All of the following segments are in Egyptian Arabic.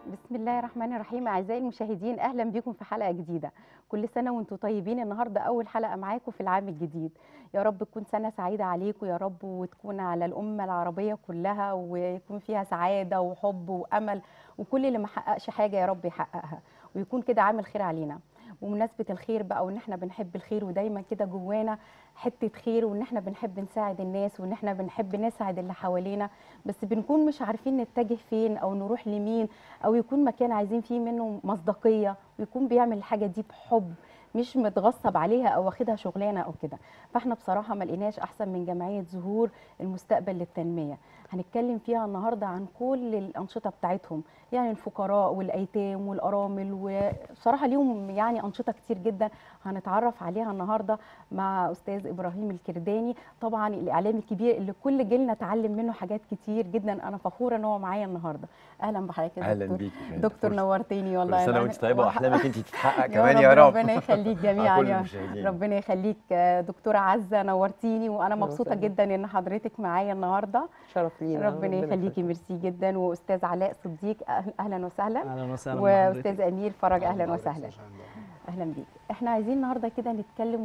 بسم الله الرحمن الرحيم اعزائي المشاهدين اهلا بكم في حلقه جديده كل سنه وانتم طيبين النهارده اول حلقه معاكم في العام الجديد يا رب تكون سنه سعيده عليكم يا رب وتكون على الامه العربيه كلها ويكون فيها سعاده وحب وامل وكل اللي ما حققش حاجه يا رب يحققها ويكون كده عامل خير علينا ومناسبة الخير بقى وان احنا بنحب الخير ودايما كده جوانا حتة خير وان احنا بنحب نساعد الناس وان احنا بنحب نسعد اللي حوالينا بس بنكون مش عارفين نتجه فين او نروح لمين او يكون مكان عايزين فيه منه مصداقية ويكون بيعمل الحاجة دي بحب مش متغصب عليها او واخدها شغلانه او كده فاحنا بصراحه ما لقيناش احسن من جمعيه زهور المستقبل للتنميه هنتكلم فيها النهارده عن كل الانشطه بتاعتهم يعني الفقراء والايتام والارامل وبصراحه ليهم يعني انشطه كتير جدا هنتعرف عليها النهارده مع استاذ ابراهيم الكرداني طبعا الاعلامي الكبير اللي كل جيلنا اتعلم منه حاجات كتير جدا انا فخوره ان هو معايا النهارده اهلا بحضرتك يا اهلا دكتور بيك دكتور نورتيني والله كل سنه أنا- وانت طيبه وح- واحلامك انت تتحقق يا كمان يا رب ربنا يخليك جميعا كل يا المشاهدين. ربنا يخليك آه، دكتوره عزه نورتيني وانا أهلا مبسوطه وسهلا. جدا ان حضرتك معايا النهارده شرف لينا ربنا يخليكي ميرسي جدا واستاذ علاء صديق أهل- اهلا وسهلا اهلا وسهلا واستاذ بحضرتك. امير فرج اهلا وسهلا اهلا بيك احنا عايزين النهارده كده نتكلم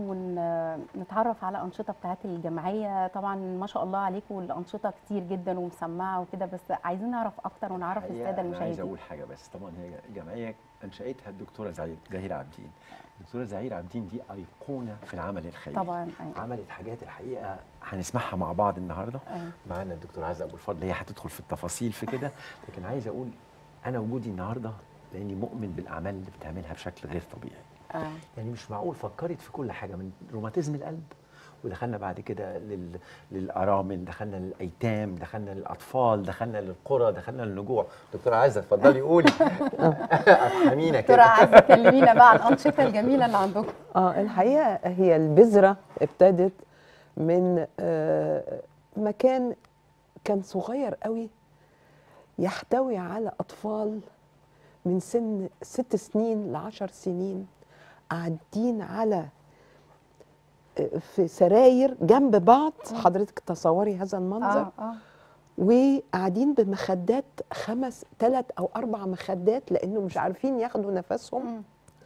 ونتعرف على انشطه بتاعت الجمعيه طبعا ما شاء الله عليكم الانشطه كتير جدا ومسمعه وكده بس عايزين نعرف اكتر ونعرف الحقيقة الساده أنا عايز المشاهدين اقول حاجه بس طبعا هي جمعيه انشاتها الدكتوره زهير زهير عابدين الدكتوره زهير عابدين دي ايقونه في العمل الخيري طبعا أيوة. عملت حاجات الحقيقه هنسمعها مع بعض النهارده أيوة. معانا الدكتوره عزه ابو الفضل هي هتدخل في التفاصيل في كده لكن عايز اقول انا وجودي النهارده لاني مؤمن بالاعمال اللي بتعملها بشكل غير طبيعي آه. يعني مش معقول فكرت في كل حاجه من روماتيزم القلب ودخلنا بعد كده لل... للارامل دخلنا للايتام دخلنا للاطفال دخلنا للقرى دخلنا للنجوع دكتوره عزه اتفضلي قولي افهمينا دكتوره كده عزه كلمينا بقى عن الانشطه الجميله اللي عندكم اه الحقيقه هي البذره ابتدت من آه مكان كان صغير قوي يحتوي على اطفال من سن ست سنين لعشر سنين قاعدين على آه، في سراير جنب بعض حضرتك تصوري هذا المنظر اه اه وقاعدين بمخدات خمس ثلاث او اربع مخدات لانه مش عارفين ياخدوا نفسهم مم.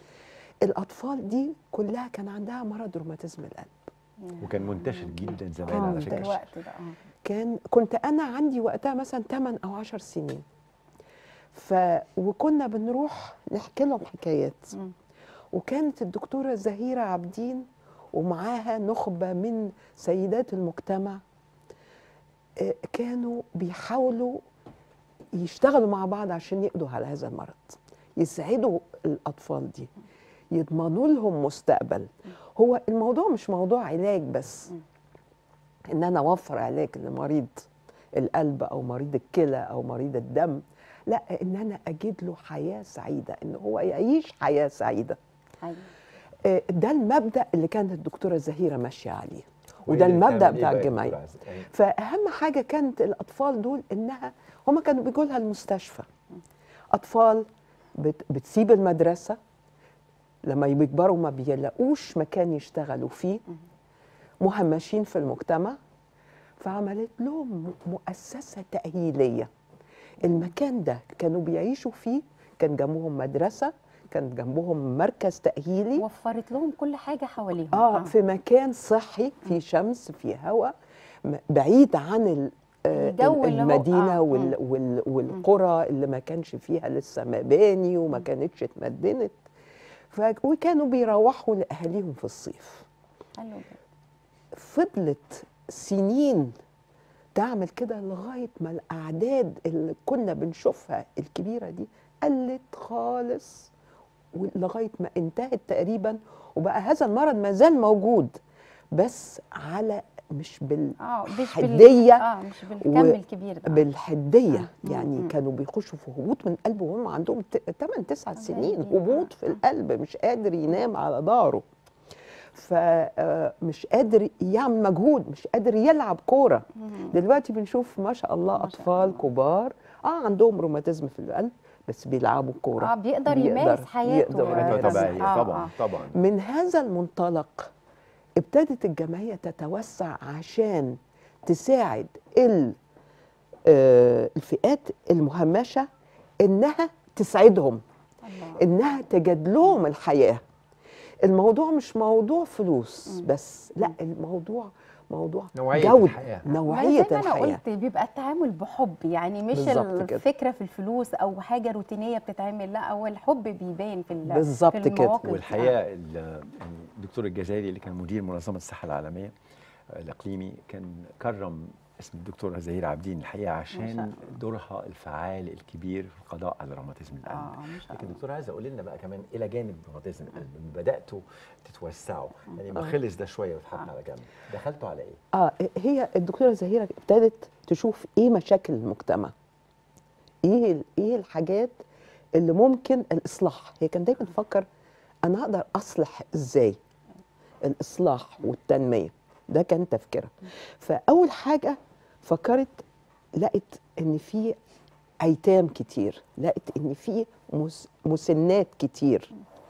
الاطفال دي كلها كان عندها مرض روماتيزم القلب وكان منتشر جدا زمان آه، على في فكره الوقت ده اه كان كنت انا عندي وقتها مثلا 8 او 10 سنين ف وكنا بنروح نحكي لهم حكايات مم. وكانت الدكتوره زهيره عابدين ومعاها نخبه من سيدات المجتمع آه، كانوا بيحاولوا يشتغلوا مع بعض عشان يقضوا على هذا المرض يسعدوا الاطفال دي يضمنوا لهم مستقبل هو الموضوع مش موضوع علاج بس ان انا اوفر علاج لمريض القلب او مريض الكلى او مريض الدم لا ان انا اجد له حياه سعيده ان هو يعيش حياه سعيده أيوة. آه، ده المبدا اللي كانت الدكتوره زهيره ماشيه عليه وهي وده اللي المبدا بتعمل إيه بتاع بقى يا الجمعيه دكتورة عزة؟ أيوة. فاهم حاجه كانت الاطفال دول انها هم كانوا بيجوا لها المستشفى اطفال بت بتسيب المدرسه لما بيكبروا ما بيلاقوش مكان يشتغلوا فيه مهمشين في المجتمع فعملت لهم مؤسسه تاهيليه المكان ده كانوا بيعيشوا فيه كان جنبهم مدرسه كان جنبهم مركز تاهيلي وفرت لهم كل حاجه حواليهم اه في مكان صحي في شمس في هواء م- بعيد عن ال- آه، الجو اللي هو- المدينه آه، وال مم. وال والقرى اللي ما كانش فيها لسه مباني وما كانتش اتمدنت ف وكانوا بيروحوا لاهاليهم في الصيف حلو جدا. فضلت سنين تعمل كده لغايه ما الاعداد اللي كنا بنشوفها الكبيره دي قلت خالص ولغايه ما انتهت تقريبا وبقى هذا المرض ما زال موجود بس على مش اه مش بال بالحديه اه مش بالكم الكبير ده بالحديه آه. يعني مم. كانوا بيخشوا في هبوط من قلب وهم عندهم 8 9 سنين باين. هبوط في القلب مش قادر ينام على ظهره فمش قادر يعمل مجهود مش قادر يلعب كوره مم. دلوقتي بنشوف ما شاء الله ما شاء اطفال الله. كبار اه عندهم روماتيزم في القلب بس بيلعبوا كوره اه بيقدر يمارس حياته يقدر آه، حاجة يمارس بس- طبيعيه آه، طبعا آه. طبعا من هذا المنطلق ابتدت الجمعية تتوسع عشان تساعد ال- آه، الفئات المهمشة إنها تسعدهم الله. انها تجد لهم الحياه الموضوع مش موضوع فلوس مم. بس لا الموضوع موضوع نوعية جودة الحياة. ما نوعيه زي ما انا الحياه قلت بيبقى التعامل بحب يعني مش بالظبط كده. الفكره في الفلوس او حاجه روتينيه بتتعمل لا هو الحب بيبان في ال- بالظبط في كده. المواقف دي. والحقيقه ال- يعني الدكتور الجزائري اللي كان مدير منظمه الصحه العالميه آه، الاقليمي كان كرم اسم الدكتوره زهيره عابدين الحقيقه شاء عشان الله. دورها الفعال الكبير في القضاء على روماتيزم القلب اه ما شاء لكن الله دكتور عايزه قولي لنا بقى كمان الى جانب روماتيزم القلب بداتوا تتوسعوا يعني ما آه. خلص ده شويه واتحط آه. على جنب دخلتوا على ايه؟ اه هي الدكتوره زهيره ابتدت تشوف ايه مشاكل المجتمع ايه ال- ايه الحاجات اللي ممكن الاصلاح هي كان دايما تفكر انا اقدر اصلح ازاي الاصلاح والتنميه ده كان تفكيرها فاول حاجه فكرت لقت ان في ايتام كتير لقت ان في مس- مسنات كتير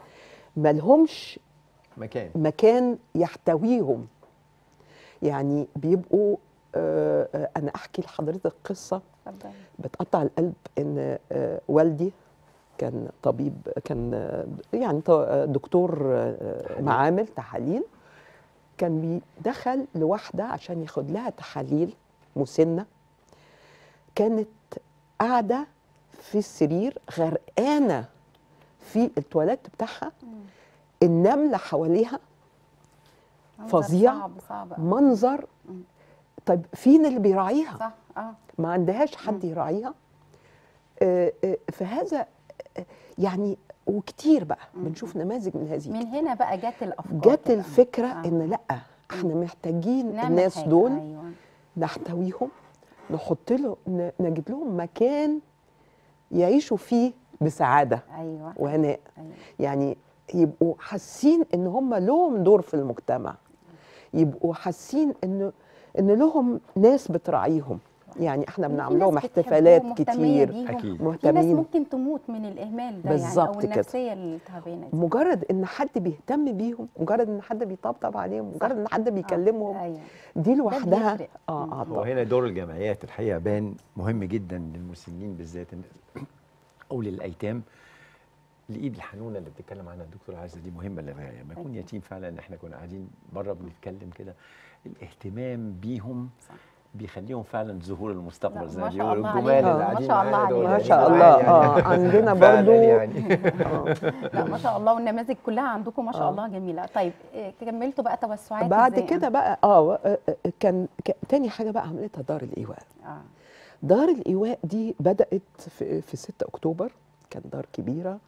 ملهمش مكان مكان يحتويهم يعني بيبقوا آه، آه، انا احكي لحضرتك قصه اتفضلي. بتقطع القلب ان آه، والدي كان طبيب كان آه، يعني ط- آه، دكتور آه، تحاليل. معامل تحاليل كان بيدخل لواحده عشان ياخد لها تحاليل مسنه كانت قاعده في السرير غرقانه في التواليت بتاعها مم. النمله حواليها منظر فظيع. صعب صعب أوي. منظر مم. طيب فين اللي بيراعيها صح اه ما عندهاش حد يراعيها آه، آه، فهذا آه، يعني وكتير بقى مم. بنشوف نماذج من هذه من هنا بقى جت الافكار جت بقى. الفكره آه. ان لا احنا محتاجين نعمل الناس حاجة. دول ايوه نحتويهم نحط له ن- نجد لهم مكان يعيشوا فيه بسعاده ايوه وهناء ايوه يعني يبقوا حاسين ان هم لهم دور في المجتمع يبقوا حاسين ان ان لهم ناس بتراعيهم يعني احنا في بنعمل لهم ناس بتحبهم احتفالات مهتمية كتير بيهم. أكيد. في ناس مهتمين ممكن تموت من الاهمال ده يعني بالظبط او كده. النفسيه التعبانه دي مجرد ان حد بيهتم بيهم مجرد ان حد بيطبطب عليهم مجرد ان حد بيكلمهم آه. ايوه دي لوحدها بيفرق. اه مم. اه هو طبعا هنا دور الجمعيات الحقيقه بان مهم جدا للمسنين بالذات إن- او للايتام الايد الحنونه اللي بتتكلم عنها الدكتور عايزه دي مهمه للغايه لما يكون أكيد. يتيم فعلا احنا كنا قاعدين بره بنتكلم كده الاهتمام بيهم صح. بيخليهم فعلا ظهور المستقبل لا، زي ما ما شاء بيقولوا الله الجمال عليهم. اللي ما قاعدين شاء الله معانا دول عليهم. ما يعني شاء معايا الله يعني. اه عندنا فعلاً برضو يعني آه. لا ما شاء الله والنماذج كلها عندكم ما شاء آه. الله جميله طيب إيه، كملتوا بقى توسعات بعد إزاي؟ كده بقى اه آه، آه، كان ك- تاني حاجه بقى عملتها دار الايواء اه دار الإيواء دي بدأت في, في 6 أكتوبر كان دار كبيرة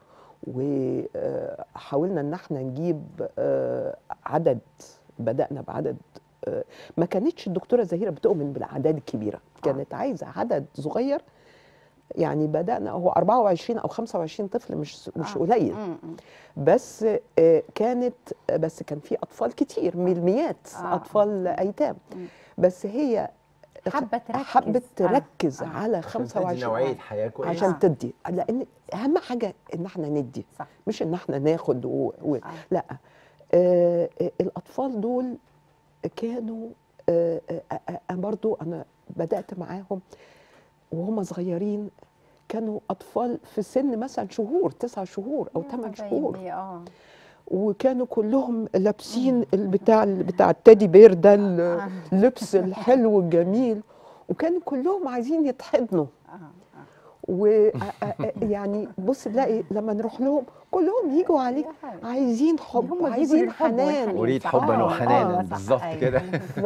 وحاولنا إن احنا نجيب آه، عدد بدأنا بعدد آه، ما كانتش الدكتورة زهيرة بتؤمن بالأعداد الكبيرة كانت عايزة عدد صغير يعني بدأنا هو 24 أو 25 طفل مش مش آه. قليل مم، مم. بس آه، كانت بس كان في أطفال كتير ملميات آه. أطفال أيتام مم. بس هي حابة تركز. حبت آه. تركز آه. على عشان تدي 25 نوعيه حياه كويسه عشان آه. تدي لان اهم حاجه ان احنا ندي صح مش ان احنا ناخد و... و... آه. لا آه آه، الاطفال دول كانوا آه آه آه آه، برضو انا بدات معاهم وهم صغيرين كانوا اطفال في سن مثلا شهور تسع شهور او يا ثمان حبايبي، شهور اه وكانوا كلهم لابسين البتاع بتاع التادي بير ده آه. اللبس الحلو الجميل وكانوا كلهم عايزين يتحضنوا اه آه. ويعني بص تلاقي لما نروح لهم كلهم يجوا عليك يا حبيبي. عايزين حب هم بيجوا عايزين للحب حنان والحنين. اريد صح. حبا آه، وحنانا آه، صح، بالظبط أيوة. كده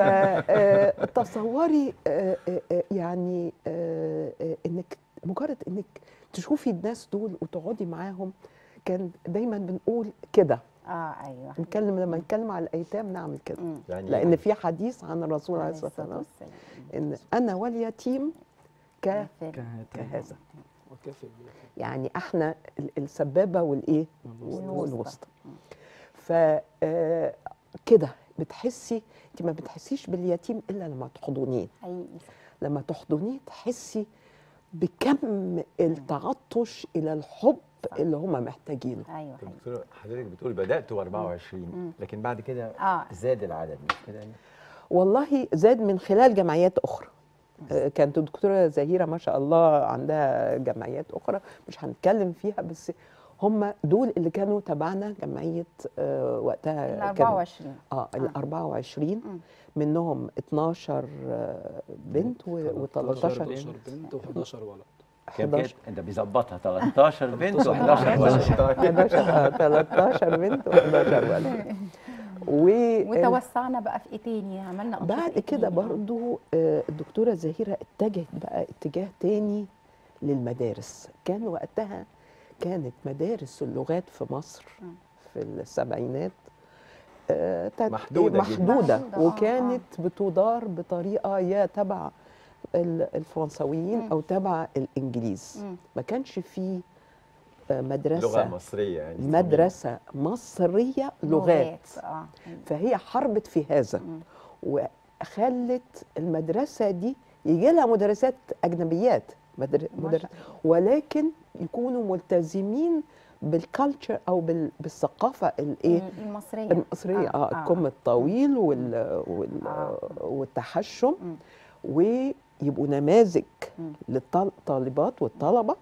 فتصوري يعني آه، آه، انك مجرد انك تشوفي الناس دول وتقعدي معاهم كان دايما بنقول كده اه ايوه نتكلم لما نتكلم على الايتام نعمل كده مم. يعني لان في حديث عن الرسول عليه عليه الصلاه الصلاة والسلام والسلام. ان انا واليتيم ك كافر. كهذا وكافئ يعني احنا ال- السبابه والايه والوسطى. والوسطى ف آه، كده بتحسي انت ما بتحسيش باليتيم الا لما تحضنيه حقيقي لما تحضنيه تحسي بكم التعطش الى الحب صح. اللي هم محتاجينه ايوه حقيقي دكتور حضرتك بتقول بداتوا 24 مم. لكن بعد كده اه زاد العدد مش كده والله زاد من خلال جمعيات اخرى آه، كانت الدكتوره زهيره ما شاء الله عندها جمعيات اخرى مش هنتكلم فيها بس هم دول اللي كانوا تبعنا جمعيه آه، وقتها ال كان- 24 اه ال 24 مم. منهم 12 آه، بنت و 13 13 بنت و11 ولد كام 11 كده؟ انت بيظبطها 13 بنت و11 11 ولد آه، 13 بنت و11 ولد و وتوسعنا بقى في ايه تاني عملنا أنشطة بعد إيه كده تاني؟ برضو آه، الدكتورة زهيرة اتجهت بقى اتجاه تاني للمدارس كان وقتها كانت مدارس اللغات في مصر مم. في السبعينات آه، تت- محدودة جداً. محدودة محدودة، آه، وكانت بتدار بطريقة يا تبع ال- الفرنساويين مم. أو تبع الإنجليز مم. ما كانش في آه، مدرسة لغه مصريه يعني مدرسة مصرية لغات اه فهي حربت في هذا مم. وخلت المدرسة دي يجي لها مدرسات أجنبيات مدر... ما مدر... شاء ولكن يكونوا ملتزمين بالكالتشر أو بال... بالثقافة الإيه المصرية المصرية اه, آه الكم الطويل وال... وال... آه. والتحشم مم. ويبقوا نماذج مم. للطالبات والطلبة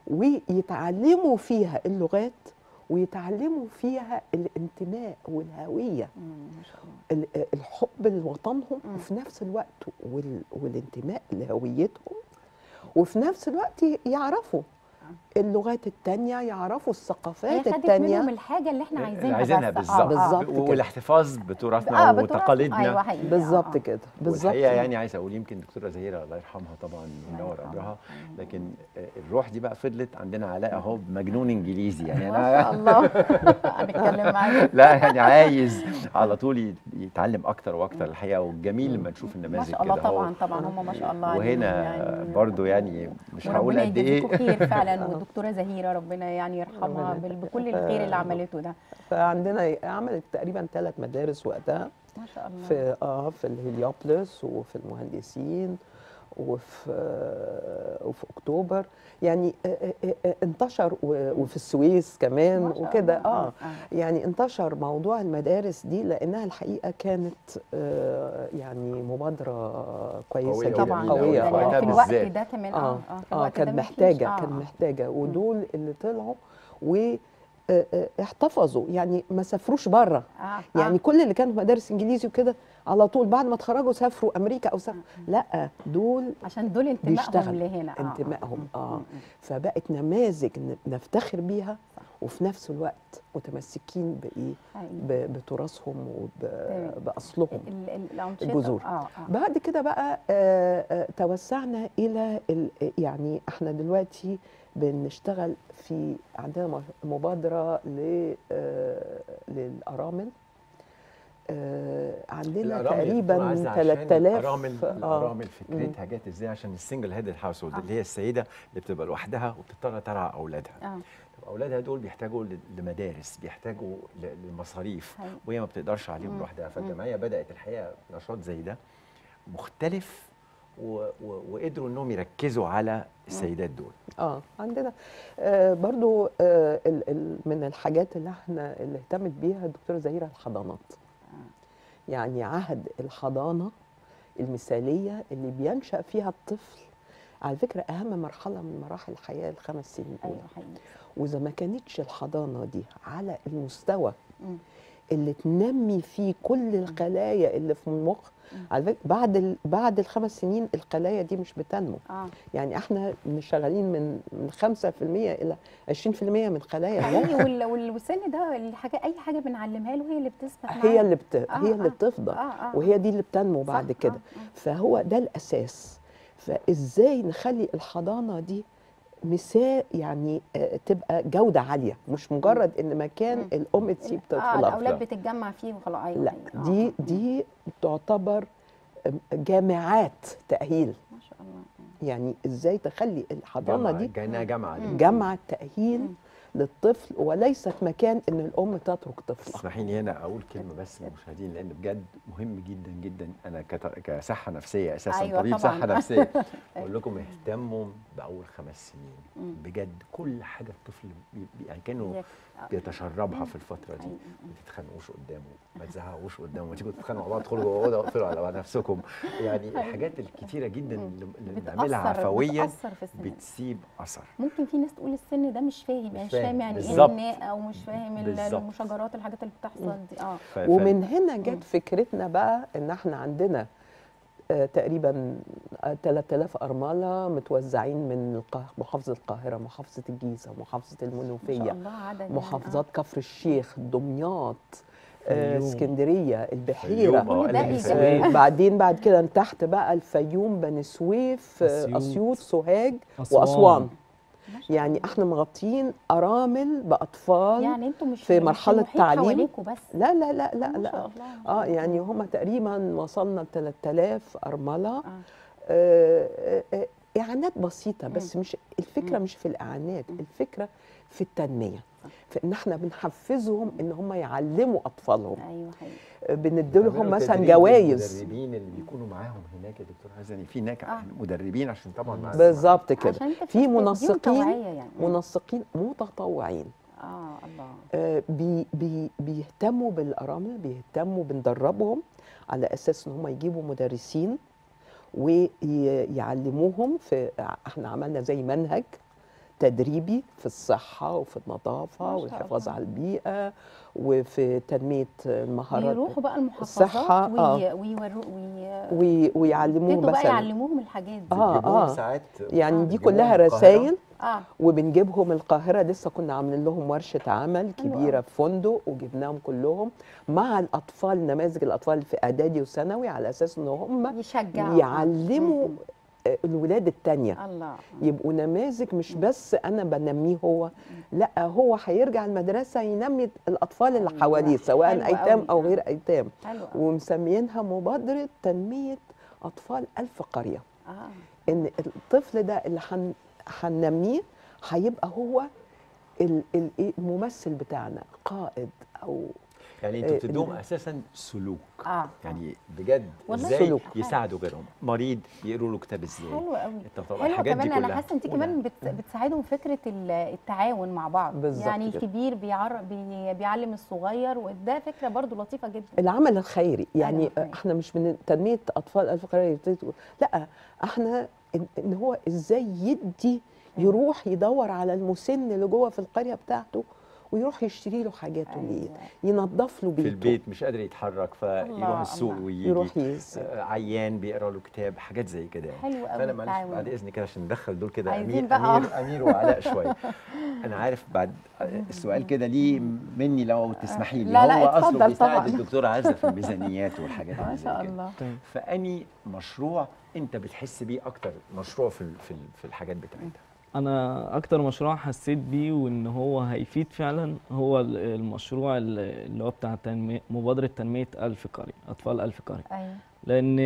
ويتعلموا فيها اللغات ويتعلموا فيها الانتماء والهوية مم. ما شاء الله ال- الحب لوطنهم مم. وفي نفس الوقت وال- والانتماء لهويتهم وفي نفس الوقت يعرفوا اللغات التانية يعرفوا هي الثقافات خدت منهم التانية الحاجة اللي احنا عايزينها عايزينها بس. آه، بالظبط آه. بالظبط كده. والاحتفاظ بتراثنا آه، بتراث- وتقاليدنا ايوه حقيقي بالظبط آه. كده بالظبط والحقيقه يعني عايز اقول يمكن دكتوره زهيره الله يرحمها طبعا منور يرحمها. قبرها لكن الروح دي بقى فضلت عندنا علاء اهو مجنون انجليزي يعني ما شاء انا الله هنتكلم معاك لا يعني عايز على طول يت- يتعلم اكتر واكتر الحقيقه والجميل لما نشوف ما النماذج شاء الله كده أهو. طبعا طبعا هم ما شاء الله عليهم وهنا يعني برضو يعني مش هقول وربنا قد يجازيكم ايه خير فعلا والدكتوره زهيره ربنا يعني يرحمها ربنا بال- بكل الخير اللي عملته ده فعندنا عملت تقريبا ثلاث مدارس وقتها ما شاء الله في اه في الهليوبلس وفي المهندسين وفي آه وفي اكتوبر يعني آه آه آه انتشر و- وفي السويس كمان ما شاء وكده الله. اه يعني انتشر موضوع المدارس دي لانها الحقيقه كانت آه يعني مبادره كويسه قوية جدا طبعا وجميلة قويه جداً. وقتها يعني في آه. الوقت بالذات. ده كمان اه اه في اه الوقت كان ده ما محتاجه فيش- آه، كان آه. محتاجه ودول اللي طلعوا و آه، آه، احتفظوا يعني ما سافروش بره آه، يعني آه. كل اللي كانوا في مدارس انجليزي وكده على طول بعد ما اتخرجوا سافروا امريكا او سافروا لا دول عشان دول انتمائهم بيشتغل. لهنا آه، آه. انتمائهم م- اه م- م. فبقت نماذج ن- نفتخر بيها صح. وفي نفس الوقت متمسكين بايه حقيقي. ب- بتراثهم تمام. وباصلهم ال- ال- الأنشطة الجذور. اه اه بعد كده بقى آه، آه، توسعنا الى ال- يعني احنا دلوقتي بنشتغل في عندنا م- مبادره ل- آه، للارامل آه، عندنا الأرامل يا دكتورة تقريبا عزة عشان 3000 الارامل آه، الارامل فكرتها جت ازاي عشان السنجل هيد هاوس هولد اللي هي السيده اللي بتبقى لوحدها وبتضطر ترعى اولادها اه طب اولادها دول بيحتاجوا ل- لمدارس بيحتاجوا ل- لمصاريف حقيقي. وهي ما بتقدرش عليهم مم. لوحدها مم. فالجمعيه بدات الحقيقه نشاط زي ده مختلف و و وقدروا انهم يركزوا على السيدات دول اه عندنا آه برضو آه ال ال من الحاجات اللي احنا اللي اهتمت بيها الدكتوره زهيره الحضانات يعني عهد الحضانه المثاليه اللي بينشا فيها الطفل على فكره اهم مرحله من مراحل الحياه الخمس سنين ايوه الاولى حقيقي واذا ما كانتش الحضانه دي على المستوى مم. اللي تنمي فيه كل الخلايا اللي في المخ على فكره بعد ال بعد الخمس سنين الخلايا دي مش بتنمو اه يعني احنا مش شغالين من من 5% الى 20% من خلايا حقيقي المخ وال- وال- والسن ده الحاجه اي حاجه بنعلمها له هي اللي بتثبت معاه. هي اللي بت... آه، هي اللي آه. بتفضل آه، آه. وهي دي اللي بتنمو صح، بعد آه، كده آه. فهو ده الاساس فازاي نخلي الحضانه دي مثال يعني آه، تبقى جوده عاليه مش مجرد ان مكان مم. الام تسيب اه طفلها الاولاد بتتجمع فيه وخلاص ايوه لا أيوة. آه، دي آه. دي تعتبر جامعات تاهيل ما شاء الله يعني ازاي تخلي الحضانه جامعة دي كانها جامعه مم. جامعه تاهيل مم. للطفل وليست مكان ان الام تترك طفلها اسمحي لي هنا اقول كلمه بس للمشاهدين لان بجد مهم جدا جدا انا كت- كصحه نفسيه اساسا أيوة طبيب طبعاً. صحه نفسيه بقول لكم اهتموا باول خمس سنين مم. بجد كل حاجه الطفل بي بي- يعني كانه يك- بيتشربها في الفتره دي أيوة. ما تتخانقوش قدامه ما تزهقوش قدامه ما تيجوا تتخانقوا مع بعض تدخلوا جوه اوضه واقفلوا على نفسكم يعني الحاجات الكتيره جدا اللي اللي بنعملها بتأثر عفويا بتأثر في السن بتسيب اثر ممكن في ناس تقول السن ده مش فاهم يعني مش فاهم. فاهم يعني ايه بالظبط. الناء او مش فاهم ال- بالظبط. المشاجرات الحاجات اللي بتحصل دي اه ف- ف- ومن هنا مم. جت فكرتنا بقى ان احنا عندنا آه، تقريبا آه، 3000 أرملة متوزعين من القا- محافظة القاهرة محافظة الجيزة محافظة ما شاء المنوفية الله عدد يعني، آه. محافظات كفر الشيخ دمياط آه، الفيوم. اسكندرية البحيرة الفيوم، آه، كل ده اللي إيجابي. بيسويه. آه، بعدين بعد كده تحت بقى الفيوم بني سويف آه، أسيوط. أسيوط سوهاج أسوان. وأسوان ما شاء يعني الله. احنا مغطيين أرامل بأطفال يعني انتوا مش في مش مرحلة المحيط تعليم. حواليكوا بس لا لا لا لا ما لا شاء الله اه يعني هم تقريبا وصلنا ل 3000 ارمله آه. آه، آه، آه، اعانات بسيطه بس مش الفكره مم. مش في الاعانات مم. الفكره في التنميه صح. في ان احنا بنحفزهم ان هم يعلموا اطفالهم ايوه حقيقي آه، بنديلهم بيعملوا مثلا تدريب جوائز للمدربين اللي بيكونوا معاهم هناك يا دكتور حسن في هناك آه. مدربين عشان طبعا مع بالظبط كده عشان انت في بتديهم منسقين توعية يعني منسقين متطوعين اه الله آه، بي بي بيهتموا بالارامل بيهتموا بندربهم على اساس ان هم يجيبوا مدرسين ويعلموهم في احنا عملنا زي منهج تدريبي في الصحه وفي النظافه ما شاء والحفاظ الله. على البيئه وفي تنميه المهارات بيروحوا بقى المحافظات الصحة، وي... آه. ويوروا وي... وي- ويعلموهم يبتدوا بقى مثلا يعلموهم الحاجات دي آه، بيجيبوهم آه. ساعات يعني دي بيجيبوهم كلها القاهرة. رسائل اه وبنجيبهم القاهرة لسه كنا عاملين لهم ورشة عمل حلو كبيرة أوي. في فندق وجبناهم كلهم مع الأطفال نماذج الأطفال في إعدادي وثانوي على أساس إن هم يشجعوا يعلموا مم. آه، الولاد التانية الله يبقوا نماذج مش بس أنا بنميه هو لا هو هيرجع المدرسة ينمي الأطفال اللي أيوة، حواليه سواء حلو أيتام أوي. أو غير أيتام حلو أوي. ومسميينها مبادرة تنمية أطفال ألف قرية اه ان الطفل ده اللي هن- هننميه هيبقى هو ال- ال- إيه الممثل بتاعنا قائد او يعني انتوا آه، بتدوهم ال- اساسا سلوك اه يعني بجد والله ازاي سلوك. يساعدوا غيرهم مريض يقروا له كتاب ازاي حلو قوي التطور- حلو الحاجات دي كمان انا كلها. حاسه انت كمان بت... بتساعدهم فكره ال- التعاون مع بعض بالظبط يعني كده. الكبير بيعر... بي... بيعلم الصغير وده فكره برضو لطيفه جدا العمل الخيري يعني الخيري. احنا مش من تنميه اطفال الف قريه يبتدي تقول- لا احنا ان إن هو ازاي يدي يروح يدور على المسن اللي جوه في القريه بتاعته ويروح يشتري له حاجاته اللي أيوة. ينظف له في بيته البيت مش قادر يتحرك فيروح الله، السوق الله. ويجي يروح يس آه، عيان بيقرا له كتاب حاجات زي كده يعني حلو قوي فانا معلش التعاون بعد ده. اذنك كده عشان ندخل دول كده عايزين امير بقى، امير امير وعلاء شويه انا عارف بعد السؤال كده ليه مني لو تسمحي لي لا، لا، هو اصله اتفضل بيساعد طبعاً. الدكتوره عزه في الميزانيات والحاجات ما اللي زي شاء كده الله فاني مشروع انت بتحس بيه اكتر مشروع في ال- في ال- في الحاجات بتاعتها انا اكتر مشروع حسيت بيه وان هو هيفيد فعلا هو ال- المشروع ال- اللي هو بتاع تنمية مبادرة تنمية ألف قرية أطفال ألف قرية ايوه لأن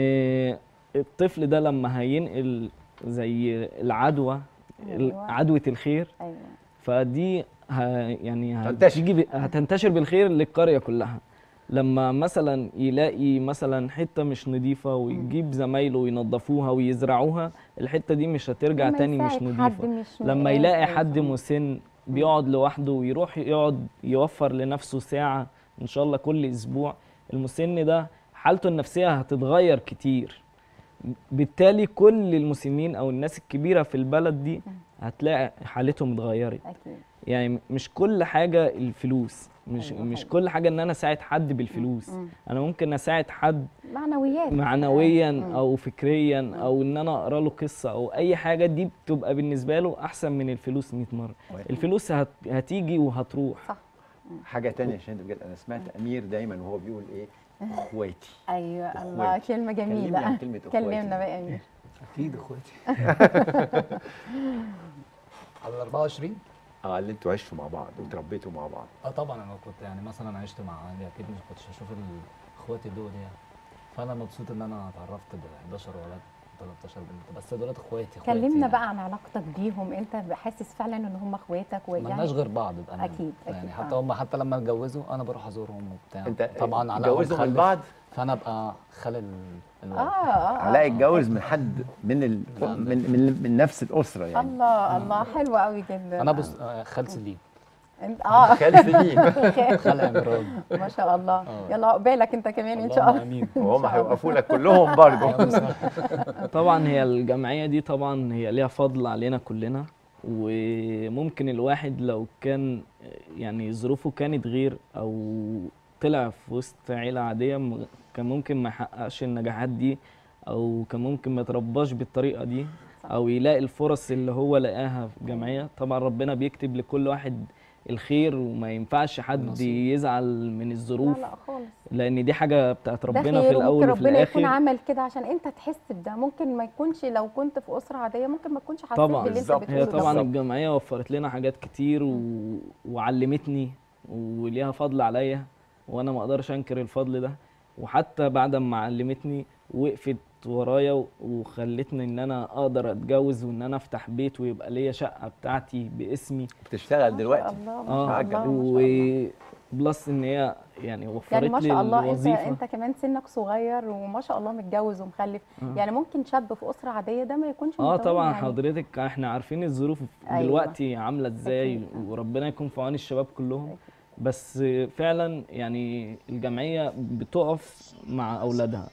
الطفل ده لما هينقل زي العدوى ال- أيوة. عدوة الخير ايوه فدي ه يعني تنتشر. هتيجي ب- هتنتشر بالخير للقرية كلها لما مثلا يلاقي مثلا حتة مش نظيفة ويجيب زمايله وينظفوها ويزرعوها الحتة دي مش هترجع لما تاني مش يساعد نظيفة حد مش لما مقام، يلاقي أيوة حد صح. مسن بيقعد لوحده ويروح يقعد يوفر لنفسه ساعة إن شاء الله كل أسبوع المسن ده حالته النفسية هتتغير كتير بالتالي كل المسنين أو الناس الكبيرة في البلد دي هتلاقي حالتهم اتغيرت اكيد يعني مش كل حاجة الفلوس مش أيوة مش حقيقي. كل حاجة إن أنا أساعد حد بالفلوس مم. أنا ممكن أساعد حد معنويات معنويا مم. او فكريا او ان انا اقرا له قصه او اي حاجه دي بتبقى بالنسبه له احسن من الفلوس 100 مره الفلوس هت... هتيجي وهتروح صح حاجه تانية عشان بجد انا سمعت امير دايما وهو بيقول ايه اخواتي ايوه الله إخواتي. كلمه كلمني عن جميله كلمه اخواتي كلمنا بقى يا امير اكيد اخواتي على ال 24 اه اللي انتوا عشتوا مع بعض وتربيتوا مع بعض اه طبعا انا كنت يعني مثلا عشت مع اهلي اكيد مش كنتش هشوف ال- اخواتي دول يعني فانا مبسوط ان انا اتعرفت ب 11 ولد 13 بنت بس دولت اخواتي اخواتي كلمنا يعني. بقى عن علاقتك بيهم انت حاسس فعلا ان هم اخواتك ملناش غير بعض بأمانة أكيد، أكيد، يعني آه. حتى هم حتى لما اتجوزوا انا بروح ازورهم وبتاع انت طبعا علاء هو اتجوزوا من مخلف، بعض فانا ابقى خال ال- اه الولد اه علاء آه. اتجوز من حد من ال... من, من من نفس الاسره يعني الله الله حلو قوي جدا انا بص آه، خال سليم انت اه خال سليم خال عمران ما شاء الله آه. يلا عقبالك انت كمان ان شاء اللهم الله امين وهم هيوقفوا لك كلهم برضه يا مسهل. طبعا هي الجمعية دي طبعا هي ليها فضل علينا كلنا وممكن الواحد لو كان يعني ظروفه كانت غير او طلع في وسط عيلة عادية م- كان ممكن ما يحققش النجاحات دي او كان ممكن ما يترباش بالطريقة دي او يلاقي الفرص اللي هو لقاها في الجمعية طبعا ربنا بيكتب لكل واحد الخير وما ينفعش حد نصيب. يزعل من لا الظروف لا خالص لان دي حاجة بتاعت ده ربنا في خير الاول وممكن وفي ربنا يكون الاخر عمل كده عشان انت تحس بده ممكن ما يكونش لو كنت في اسره عاديه ممكن ما تكونش حسيت طبعا باللي انت بالظبط. بتقوله هي ده. طبعا بالظبط. الجمعية وفرت لنا حاجات كتير و... وعلمتني وليها فضل عليا وانا ما اقدرش انكر الفضل ده وحتى بعد ما علمتني وقفت ورايا و- وخلتني ان انا اقدر اتجوز وان انا افتح بيت ويبقى ليا شقة بتاعتي باسمي بتشتغل ما شاء دلوقتي الله ما اه شاء الله ما شاء الله. وبلس ان هي يعني وفرت يعني ما لي شاء الله انت الوظيفة انت كمان سنك صغير وما شاء الله متجوز ومخلف آه. يعني ممكن شاب في اسره عاديه ده ما يكونش اه متجوز طبعا يعني. حضرتك احنا عارفين الظروف أيوة. دلوقتي عامله ازاي أكيد. وربنا يكون في عون الشباب كلهم أكيد. بس فعلا يعني الجمعيه بتقف مع اولادها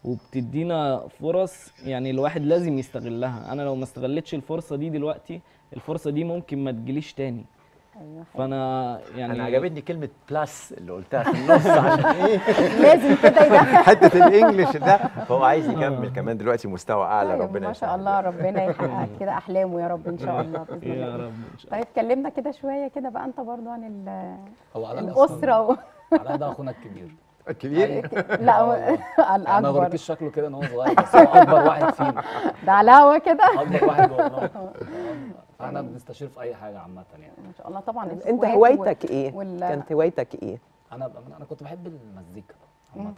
وبتدينا فرص يعني الواحد لازم يستغلها انا لو ما استغلتش الفرصه دي دلوقتي الفرصه دي ممكن ما تجيليش تاني ايوه حلو. فانا يعني انا عجبتني كلمه بلس اللي قلتها في النص عشان ايه لازم كده يبقى حته الانجليش ده فهو عايز يكمل كمان دلوقتي مستوى اعلى طيب ربنا ما شاء يسهل. الله ربنا يحقق كده احلامه يا رب ان شاء الله باذن يا الله رب ان شاء الله طيب كلمنا كده شويه كده بقى انت برضو عن ال- هو علاء الاسره و... علاء ده اخونا الكبير الكبير لا آه والله. ما الاكبر بوريكيش شكله كده ان هو صغير بس هو اكبر واحد فينا ده علاوه كده اكبر واحد جوه احنا بنستشير في اي حاجه عامه يعني ما شاء الله طبعا انت الإخوات هوايتك ايه وال- كانت هوايتك ايه انا بأمانة انا كنت بحب المزيكا عامه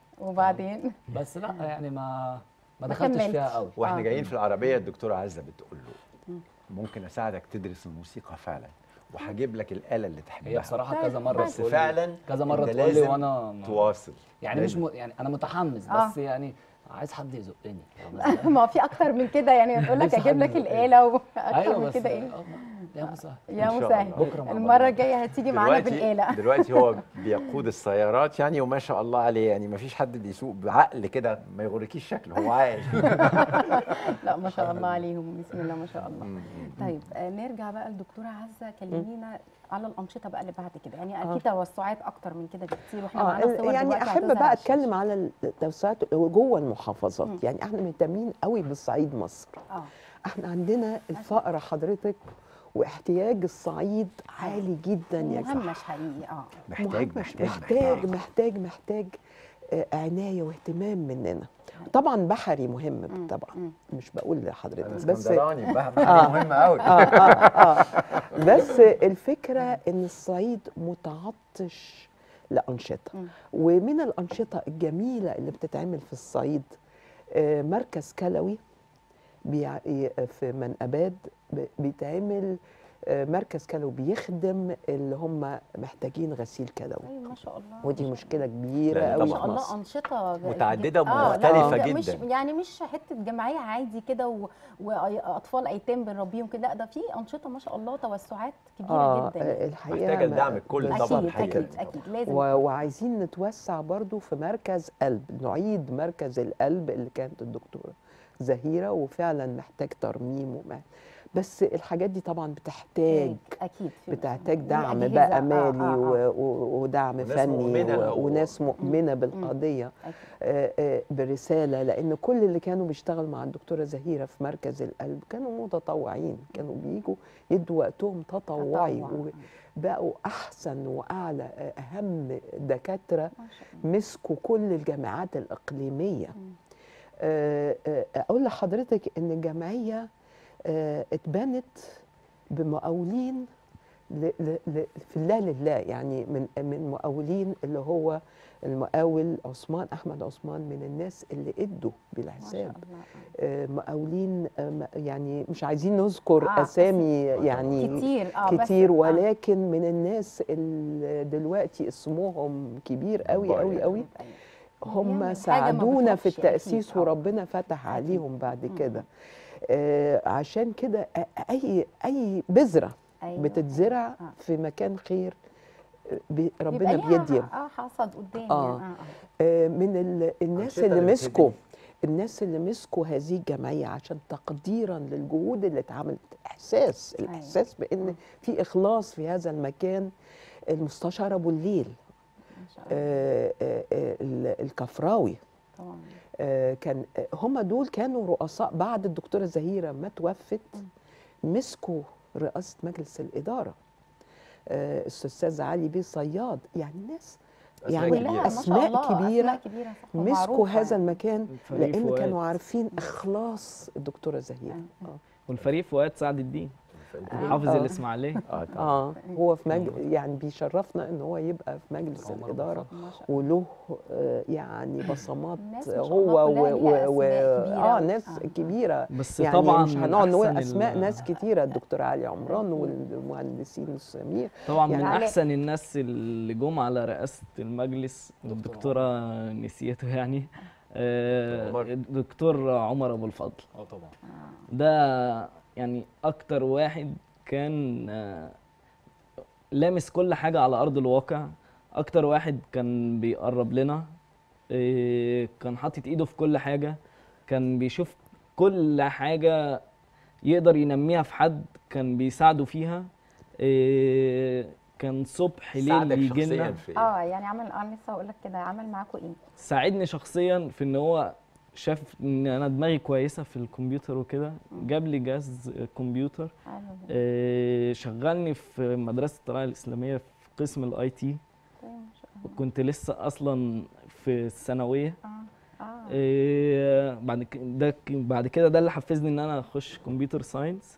وبعدين بس لا يعني ما ما ما دخلتش كملتش. فيها قوي واحنا آه. جايين في العربيه الدكتوره عزه بتقول له ممكن اساعدك تدرس الموسيقى فعلا وهجيب لك الاله اللي تحبها هي بصراحه طيب، كذا مره بس تقول لي- فعلا كذا مره أنت تقول لي لازم وانا ما- تواصل يعني مش لازم. م... يعني انا متحمس آه. بس يعني عايز حد يزقني فاهم إزاي؟ ما في اكتر من كده يعني تقول لك نفسي اجيب حد لك يزقني. الاله واكتر ايوه من بس كده ايه آه، يا مسهل يا إن شاء مسهل الله. بكرة مع المره بعض. الجايه هتيجي معانا دلوقتي بالاله دلوقتي هو بيقود السيارات يعني وما شاء الله عليه يعني ما فيش حد بيسوق بعقل كده ما يغركيش شكله هو عايش لا ما شاء الله عليهم بسم الله ما شاء الله طيب آه، نرجع بقى لدكتوره عزه كلمينا على الانشطه بقى اللي بعد كده يعني اكيد توسعات اكتر من كده بكتير واحنا معانا اه صور يعني دلوقتي احب هتظهر بقى على الشاشة. اتكلم على التوسعات جوه المحافظات مم. يعني احنا مهتمين قوي بالصعيد مصر اه احنا عندنا الفقر حضرتك واحتياج الصعيد عالي جدا يا مهمش حقيقي اه محتاج مهمش. محتاج محتاج محتاج محتاج آه، عنايه واهتمام مننا طبعا بحري مهم مم. طبعا مم. مش بقول انا لحضرتك بس اسكندراني بقى آه. مهم قوي آه آه آه. بس الفكرة إن الصعيد متعطش لأنشطة مم. ومن الأنشطة الجميلة اللي بتتعمل في الصعيد آه، مركز كلوي بيع- ي- في منقباد ب- بيتعمل آه، مركز كلوي بيخدم اللي هم محتاجين غسيل كلوي ايوه ما شاء الله ودي ما شاء مشكلة كبيرة لا، قوي ما طبعاً. شاء في الله مصر انشطه متعددة لا، ومختلفة لا، مش جداً. يعني مش حته جمعيه عادي كده و- واطفال ايتام بنربيهم كده لا ده في انشطه ما شاء الله توسعات كبيره آه جدا آه، الحقيقة محتاجة ما- الدعم الكلي بالظبط طبعاً اكيد الحقيقة. اكيد اكيد لازم و- وعايزين نتوسع برضو في مركز قلب نعيد مركز القلب اللي كانت الدكتورة زهيرة وفعلا محتاج ترميم وما بس الحاجات دي طبعا بتحتاج اكيد في- بتحتاج في دعم أجهزة. بقى آه، مالي آه، و- آه. و- ودعم وناس فني مؤمنة و- و- وناس مؤمنة بالقضية أكيد. آه، آه، برسالة لأن كل اللي كانوا بيشتغل مع الدكتورة زهيرة في مركز القلب كانوا متطوعين كانوا بيجوا يدوا وقتهم تطوعي تطوع. وبقوا أحسن وأعلى آه، أهم دكاترة ما شاء الله مسكوا كل الجامعات الإقليمية مم. آه، آه، أقول لحضرتك إن الجمعية آه، اتبنت بمقاولين ل ل ل في الله لله يعني من من مقاولين اللي هو المقاول عثمان احمد عثمان من الناس اللي ادوا ما شاء بالحساب الله آه، مقاولين آه، م- يعني مش عايزين نذكر آه، اسامي يعني كتير اه بس- كتير آه. ولكن من الناس اللي دلوقتي اسمهم كبير قوي كبار قوي يعني. قوي هم بيعمل حاجة ما ساعدونا في بتروحش أكيد. التأسيس آه. وربنا فتح أكيد. عليهم بعد مم. كده آه عشان كده أ- اي اي بذره أيوة. بتتزرع آه. في مكان خير آه، بي بيبقى ربنا ليها بيدي اه حصد قدام آه. يعني. آه. آه، من ال- الناس أنشطة اللي اللي مسكوا بتدي. الناس اللي مسكوا هذه الجمعيه عشان تقديرا للجهود اللي اتعملت احساس أيوة. الاحساس بان في اخلاص في هذا المكان المستشار ابو الليل ما شاء الله آه، آه، آه، ال- الكفراوي طبعا آه، كان آه، هم دول كانوا رؤساء بعد الدكتوره زهيره ما توفت مسكوا رئاسه مجلس الاداره آه، الاستاذ علي بيه صياد يعني ناس أسماء يعني كبيرة. كلها ما شاء أسماء الله كبيرة أسماء كبيرة صح مسكوا ومعروفة هذا يعني. المكان الفريق لان فؤاد. كانوا عارفين اخلاص الدكتوره زهيره آه. اه والفريق فؤاد سعد الدين حافظ آه. الاسماعيليه اه طبعا اه هو في مج... يعني بيشرفنا ان هو يبقى في مجلس عمر الاداره ما شاء الله وله آه، يعني بصمات الناس ما شاء هو الله كلها و... و... ليها أسماء كبيرة اه و- ناس آه. كبيره بس يعني طبعا مش من هنقعد نقول أحسن اسماء ال- ناس كتيره الدكتور علي عمران والمهندسين السمير طبعا من يعني- احسن الناس اللي جم على رئاسه المجلس الدكتوره نسيته يعني آه، عمر. الدكتور عمر ابو الفضل اه طبعا ده يعني اكتر واحد كان آه، لامس كل حاجه على ارض الواقع اكتر واحد كان بيقرب لنا آه، كان حاطط ايده في كل حاجه كان بيشوف كل حاجه يقدر ينميها في حد كان بيساعده فيها آه، كان صبح ليل ساعدك يجي شخصيا لنا في إيه؟ اه يعني عمل اه لسه هقول لك كده عمل معاكم ايه؟ ساعدني شخصيا في ان هو شاف ان انا دماغي كويسه في الكمبيوتر وكده جاب لي جهاز كمبيوتر حلو ده. آه، شغلني في مدرسه الطلائع الاسلاميه في قسم الاي تي طيب ما شاء الله كنت لسه اصلا في الثانويه اه اه آه، بعد ك- ده ك- بعد كده ده اللي حفزني ان انا اخش كمبيوتر ساينس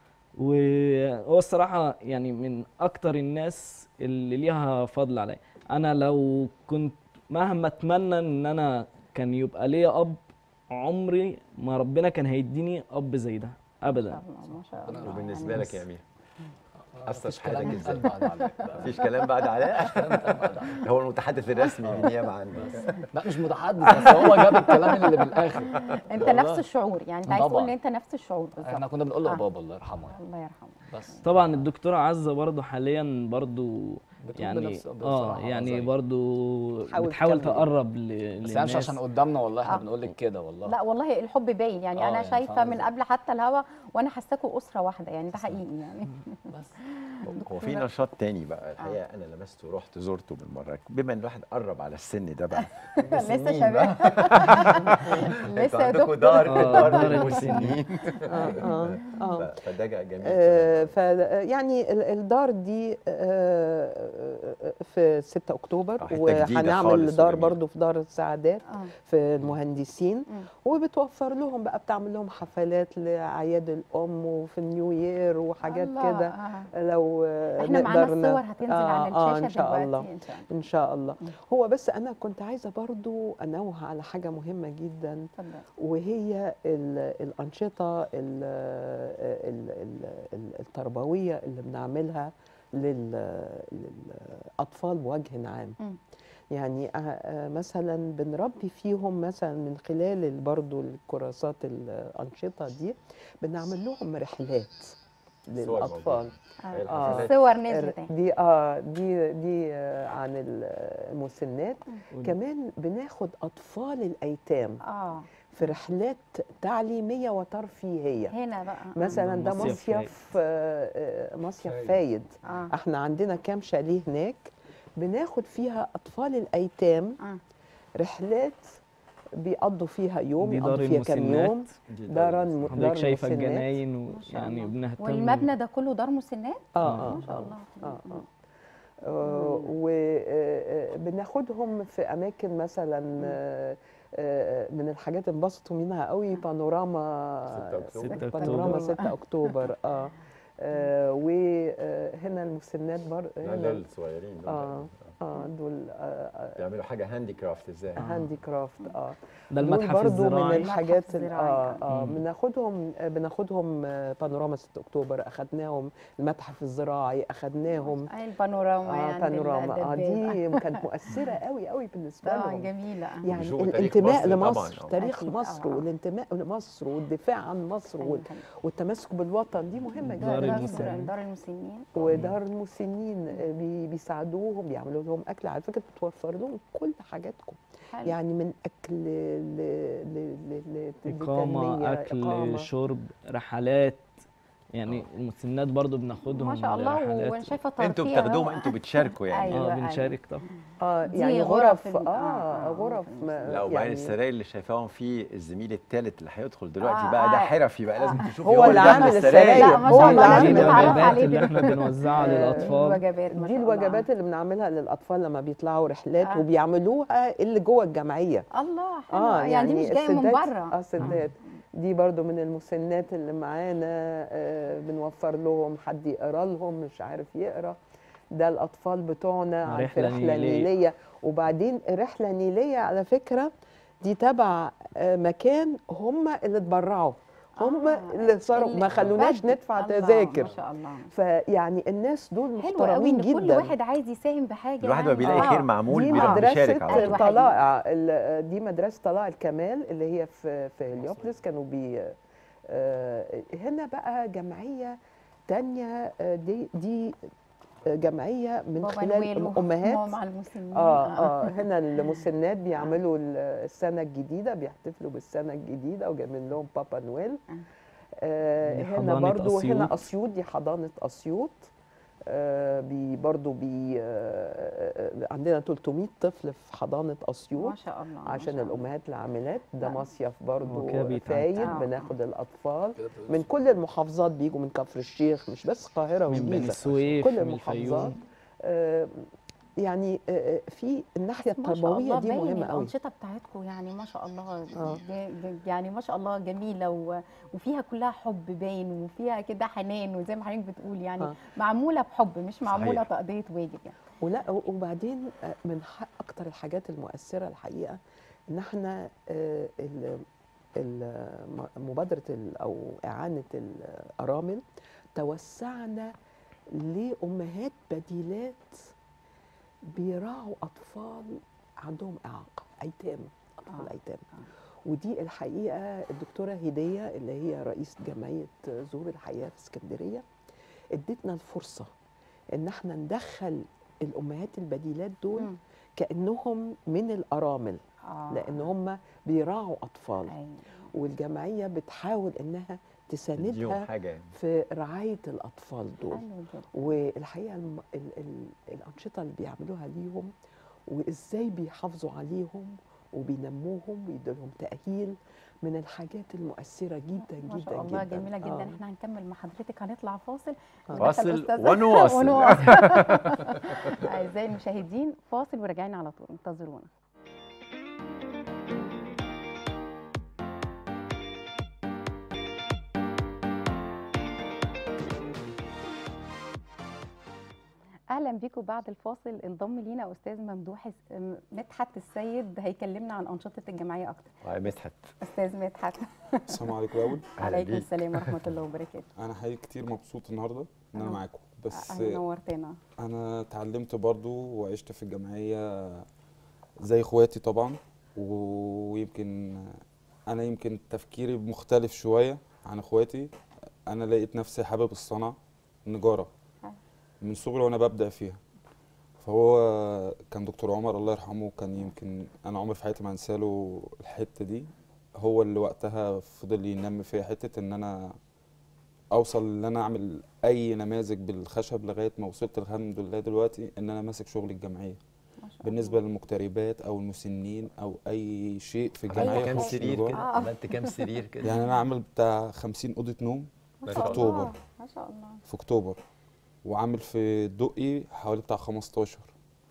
وهو الصراحه يعني من اكتر الناس اللي ليها فضل عليا انا لو كنت مهما اتمنى ان انا كان يبقى ليا اب عمري ما ربنا كان هيديني اب زي ده ما ابدا شاء الله ما شاء الله وبالنسبه يعني لك يا امير أثر مفيش في حياتك كلام إزاي؟ يتقال بعد عليك مفيش كلام بعد علاء هو المتحدث الرسمي بالنيابه عنه لا مش متحدث بس هو جاب الكلام اللي بالاخر انت والله. نفس الشعور يعني انت عايز تقول طبعاً. ان انت نفس الشعور احنا بالظبط كنا بنقول له آه. بابا الله يرحمه يعني الله يرحمه بس طبعا الدكتوره عزه برضو حاليا برضو بتقول يعني بنفس- اه بصراحة يعني زي. برضو تحاول بتحاول تكمل. تقرب ل- بس يعني مش للناس عشان قدامنا والله احنا آه. بنقول لك كده والله لا والله الحب باين يعني آه، انا يعني شايفه فاهمة من إزاي؟ قبل حتى الهوا وانا حاساكوا اسره واحده يعني ده حقيقي يعني بس هو في نشاط تاني بقى الحقيقه انا لمسته ورحت زرته بالمره بما ان الواحد قرب على السن ده بقى لسه سنين شباب انتوا لسه يا عندكم دكتور دار آه، دار دار المسنين اه اه اه ف- فده جميل آه، ف يعني ال- الدار دي آه، في 6 اكتوبر آه، حتة جديدة وهنعمل خالص دار وجميلة. برضو في دار السعادات اه في المهندسين مم. وبتوفر لهم بقى بتعمل لهم حفلات لاعياد الام وفي النيو يير وحاجات الله، كده آه. لو آه، احنا معانا نقدر ن- الصور هتنزل آه، على آه، الشاشه ان شاء دلوقتي الله ان شاء الله ان شاء الله مم. هو بس انا كنت عايزه برضو انوه على حاجه مهمه جدا اتفضل وهي ال- الأنشطة ال- ال- ال- ال- التربوية اللي بنعملها لل- للأطفال بوجه عام مم. يعني آه، آه، مثلا بنربي فيهم مثلا من خلال ال- برضو الكراسات الأنشطة دي بنعمل لهم رحلات للأطفال آه. آه. الصور نزلت اهي. دي اه دي دي آه، عن المسنات ودي- كمان بناخد أطفال الأيتام اه في رحلات تعليميه وترفيهيه هنا بقى آه. مثلا ده مصيف مصيف آه، آه، مصيف فايد. فايد اه احنا عندنا كام شاليه هناك بناخد فيها اطفال الايتام اه رحلات بيقضوا فيها يوم دي دار يقضوا فيها كام المسنات. يوم دار الم- دار حضرتك شايفه المسنات. الجناين ما شاء ويعني الله. بنهتم والمبنى ده كله دار مسنات اه اه ما شاء الله اه اه وبناخدهم في اماكن مثلا آه، آه، من الحاجات اللي انبسطوا منها قوي بانوراما 6 أكتوبر. 6 بانوراما اكتوبر 6 اكتوبر اه آه، وهنا المسنات برضه لا لا الصغيرين دول اه اه دول آه آه بيعملوا حاجه هاندي كرافت ازاي هاندي كرافت اه ده دول المتحف برضو من الزراعي الحاجات ال- الزراعي، اه اه مم. بناخدهم آه، بناخدهم آه، بانوراما 6 اكتوبر اخدناهم المتحف الزراعي اخدناهم اي البانوراما اه يعني بانوراما اه الدبابة. دي كانت مؤثره قوي قوي بالنسبه طبعا لهم جميلة يعني بيشوفوا تاريخ الانتماء مصر لمصر طبعاً، آه. تاريخ أكيد، مصر آه. والانتماء لمصر والدفاع عن مصر وال- أيوة. والتمسك بالوطن دي مهمه دار دار جدا المسنين. دار المسنين ودار المسنين آه، بي- بيساعدوهم بيعملوا لهم اكل على فكره بتوفر لهم كل حاجاتكم حلو. يعني من اكل ل ل ل ل إقامة لتنمية، أكل إقامة. شرب رحلات يعني المسنات برضو بناخدهم ما شاء الله لرحلات. وانا شايفه ترفيه انتوا بتاخدوهم أهو. انتوا بتشاركوا يعني أيوة. اه بنشارك طبعا اه دي يعني غرف غرف ال- اه, آه، آه آه، غرف غرف ما لا وبعدين يعني السراير اللي شايفاهم فيه الزميل الثالث اللي هيدخل دلوقتي آه، بقى ده آه. حرفي بقى لازم تشوفي هو اللي بيعمل عامل لا السراير ما هو شاء اللي الله دي لازم عامل نتعرف الوجبات عليه اللي دلوقتي. احنا بنوزعها آه، للاطفال الوجبات ما دي شاء الله. الوجبات اللي بنعملها للاطفال لما بيطلعوا رحلات آه. وبيعملوها اللي جوه الجمعيه الله حلو اه يعني, دي مش جايه من السدات- بره اه سدات دي برضو من المسنات اللي معانا آه بنوفر لهم حد يقرا لهم مش عارف يقرا ده الاطفال بتوعنا عن في رحلة رحله نيلية. نيليه وبعدين رحله نيليه على فكره دي تبع آه مكان هم اللي اتبرعوا هم آه، اللي صاروا اللي ما خلوناش بدل. ندفع الله، تذاكر ما شاء الله فيعني الناس دول حلو قوي محترمين ان كل جدا واحد عايز يساهم بحاجه الواحد ما يعني. بيلاقي آه. خير معمول دي بيروح بيشارك مدرسة على أيوة طول حقيقي. طلائع ال- دي مدرسة طلائع الكمال اللي هي في في هليوبلس كانوا بي آه، هنا بقى جمعية تانية آه، دي دي جمعية من بابا خلال نويل وهم أمهات مع المسنين اه اه هنا المسنات بيعملوا ال- السنة الجديدة بيحتفلوا بالسنة الجديدة وجايبين لهم بابا نويل آه. آه دي هنا حضانة برضو هنا أسيوط. أسيوط دي حضانة أسيوط آه بي برضو بي آه آه، عندنا 300 طفل في حضانة أسيوط ما شاء الله ما عشان شاء الله. الأمهات العاملات ده لا. مصيف وكده برضو بيتعدي. فايد آه. بناخد الأطفال كده من كل المحافظات بيجوا من كفر الشيخ مش بس القاهرة من بني والجيزة سويف كل من المحافظات الفيوم آه، يعني آه، آه، في الناحيه ما شاء التربويه الله دي باين مهمه قوي الانشطه بتاعتكم يعني ما شاء الله آه. ج- ج- يعني ما شاء الله جميله و... وفيها كلها حب باين وفيها كده حنان وزي ما حضرتك بتقول يعني آه. معموله بحب مش معموله صحيح. تقضيه واجب يعني ولا وبعدين آه، من ح- اكتر الحاجات المؤثره الحقيقه ان احنا آه، ال- ال- م- مبادره ال- او اعانه الارامل توسعنا لامهات بديلات بيراعوا اطفال عندهم اعاقه ايتام اطفال آه. ايتام ودي الحقيقه الدكتوره هديه اللي هي رئيس جمعيه زور الحياه في اسكندريه ادتنا الفرصه ان احنا ندخل الامهات البديلات دول مم. كانهم من الارامل اه لان هم بيراعوا اطفال أيوة. والجمعيه بتحاول انها تديهم تساندها حاجه يعني في رعايه الاطفال دول حلو جدا والحقيقه الم... ال... ال... الانشطه اللي بيعملوها ليهم وازاي بيحافظوا عليهم وبينموهم ويدوا لهم تاهيل من الحاجات المؤثره جدا ما جدا شاء الله جدا جميله جدا آه. احنا هنكمل مع حضرتك هنطلع فاصل آه. ندخل فاصل أستاذ- ونواصل. ونواصل اعزائي المشاهدين فاصل وراجعين على طول انتظرونا اهلا بيكم بعد الفاصل انضم لينا استاذ ممدوح الس- م- مدحت السيد هيكلمنا عن انشطه الجمعيه اكتر آه، مدحت استاذ مدحت السلام عليكم الاول أهلا عليكم بيك. السلام ورحمه الله وبركاته انا حقيقي كتير مبسوط النهارده ان انا أهلا. معاكم بس اهلا نورتنا انا اتعلمت برضو وعشت في الجمعيه زي اخواتي طبعا ويمكن انا يمكن تفكيري مختلف شويه عن اخواتي انا لقيت نفسي حابب الصنعه النجاره حلو. من صغري وانا ببدا فيها فهو كان دكتور عمر الله يرحمه كان يمكن انا عمري في حياتي ما انساله الحته دي هو اللي وقتها فضل ينمي فيا حته ان انا اوصل ان انا اعمل اي نماذج بالخشب لغايه ما وصلت الحمد لله دلوقتي ان انا ماسك شغل الجمعيه ما شاء بالنسبه للمغتربات او المسنين او اي شيء في الجمعيه عملت كام يخص سرير النجار. كده آه. عملت كام سرير كده يعني انا عامل بتاع 50 اوضه نوم ما في شاء الله أكتوبر. ما شاء الله في اكتوبر وعامل في الدقي حوالي بتاع 15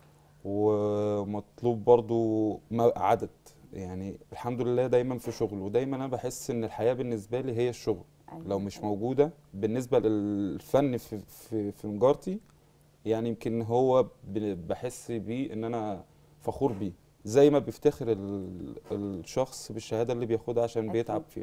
ومطلوب برضو ما- عدد يعني الحمد لله دايما في شغل ودايما انا بحس ان الحياه بالنسبه لي هي الشغل أيوة. لو مش موجوده بالنسبه للفن في في, في نجارتي يعني يمكن هو ب- بحس بيه ان انا فخور بيه زي ما بيفتخر ال- الشخص بالشهاده اللي بياخدها عشان أكيد. بيتعب فيها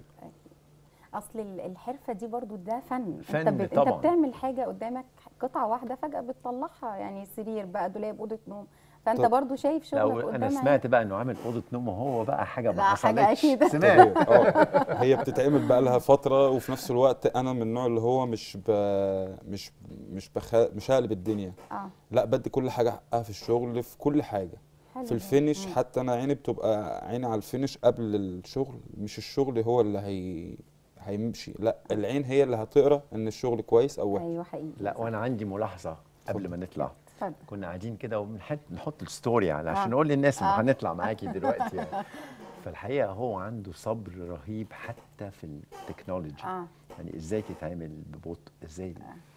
اصل ال- الحرفه دي برضو ده فن فن انت, ب... طبعاً. انت بتعمل حاجه قدامك قطعه واحده فجاه بتطلعها يعني سرير بقى دولاب اوضه نوم فانت طب- برضو شايف شغلك لو قدامك انا سمعت بقى انه عامل اوضه نوم وهو بقى حاجه ما لا، حاجة حصلتش أكيد. سمعت اه هي بتتعمل بقى لها فتره وفي نفس الوقت انا من النوع اللي هو مش ب... مش مش بخ... مش هقلب الدنيا اه لا بدي كل حاجه حقها في الشغل في كل حاجه حلو في ده. الفينش مم. حتى انا عيني بتبقى عيني على الفينش قبل الشغل مش الشغل هو اللي هي هيمشي لا العين هي اللي هتقرا ان الشغل كويس او وحش ايوه حقيقي لا وانا عندي ملاحظه قبل ما نطلع اتفضل كنا قاعدين كده وبنحط نحط الستوري على آه. عشان نقول للناس انه آه. هنطلع معاكي دلوقتي يعني. فالحقيقه هو عنده صبر رهيب حتى في التكنولوجي اه يعني ازاي تتعمل ببطء ازاي